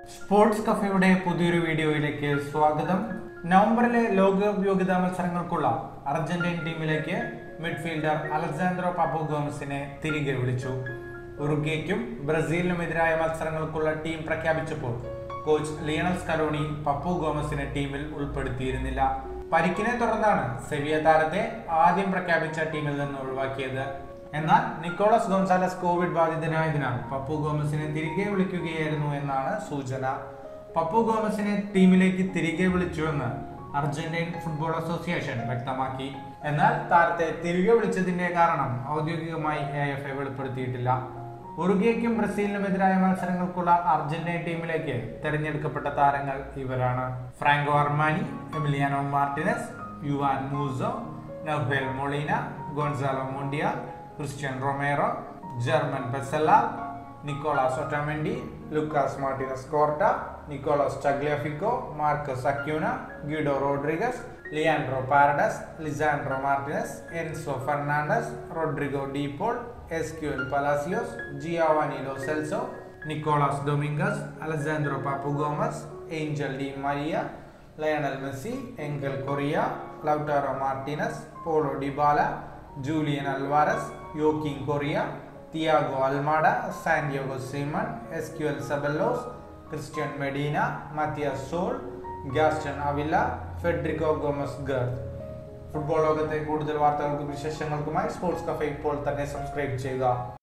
sports കഫയുടെ പുതിയൊരു വീഡിയോയിലേക്ക് സ്വാഗതം നവംബറിലെ ലോകകപ്പ് യോഗ്യതാ മത്സരങ്ങൾക്കുള്ള അർജന്റീൻ ടീമിലേക്ക് മിഡ്ഫീൽഡർ അലക്സാൻഡ്രോ പാപ്പോ ഗോമസിനെ തിരികെ വിളിച്ചു ഉറുഗ്വേക്കും ബ്രസീലിനുമെതിരായ മത്സരങ്ങൾക്കുള്ള ടീം പ്രഖ്യാപിച്ചപ്പോൾ കോച്ച് ലിയണൽ സ്കലോണി പപ്പു ഗോമസിനെ ടീമിൽ ഉൾപ്പെടുത്തിയിരുന്നില്ല പരിക്കിനെ തുടർന്നാണ് സെവിയ താരത്തെ ആദ്യം പ്രഖ്യാപിച്ച ടീമിൽ നിന്ന് ഒഴിവാക്കിയത് എന്നാൽ നിക്കോളസ് ഗോൺസാലസ് കോവിഡ് ബാധിതനായതിനാൽ പപ്പു ഗോമസിനെ തിരികെ വിളിക്കുകയായിരുന്നു എന്നാണ് സൂചന പപ്പു ഗോമസിനെ ടീമിലേക്ക് തിരികെ വിളിച്ചുവെന്ന് അർജന്റീൻ ഫുട്ബോൾ അസോസിയേഷൻ വ്യക്തമാക്കി എന്നാൽ താരത്തെ തിരികെ വിളിച്ചതിന്റെ കാരണം ഔദ്യോഗികമായി എ എഫ് എ വെളിപ്പെടുത്തിയിട്ടില്ല ഉറുഗ്വേക്കും ബ്രസീലിനുമെതിരായ മത്സരങ്ങൾക്കുള്ള അർജന്റീൻ ടീമിലേക്ക് തെരഞ്ഞെടുക്കപ്പെട്ട താരങ്ങൾ ഇവരാണ് Franco Armani Emiliano Martinez Juan Musso Nahuel Molina Gonzalo Montiel Cristian Romero German Pezzella Nicolas Otamendi Lucas Martinez Quarta Nicolas Tagliafico Marcos Acuna Guido Rodriguez Leandro Paredes Lisandro Martinez Enzo Fernandez Rodrigo De Paul Exequiel Palacios Giovani Lo Celso Nicolas Dominguez Alejandro Papu Gomez Angel Di Maria Lionel Messi Angel Correa Lautaro Martinez Paulo Dybala Julian Alvarez Joaquin Correa Thiago Almada Santiago Simon Exequiel Zeballos Cristian Medina Matias Soule Gaston Avila Federico Gomez ഗർത്ത് football ലോകത്തെ കൂടുതൽ വാർത്തകൾക്കും വിശേഷങ്ങൾക്കുമായി sports cafe ഇപ്പോൾ തന്നെ subscribe ചെയ്യുക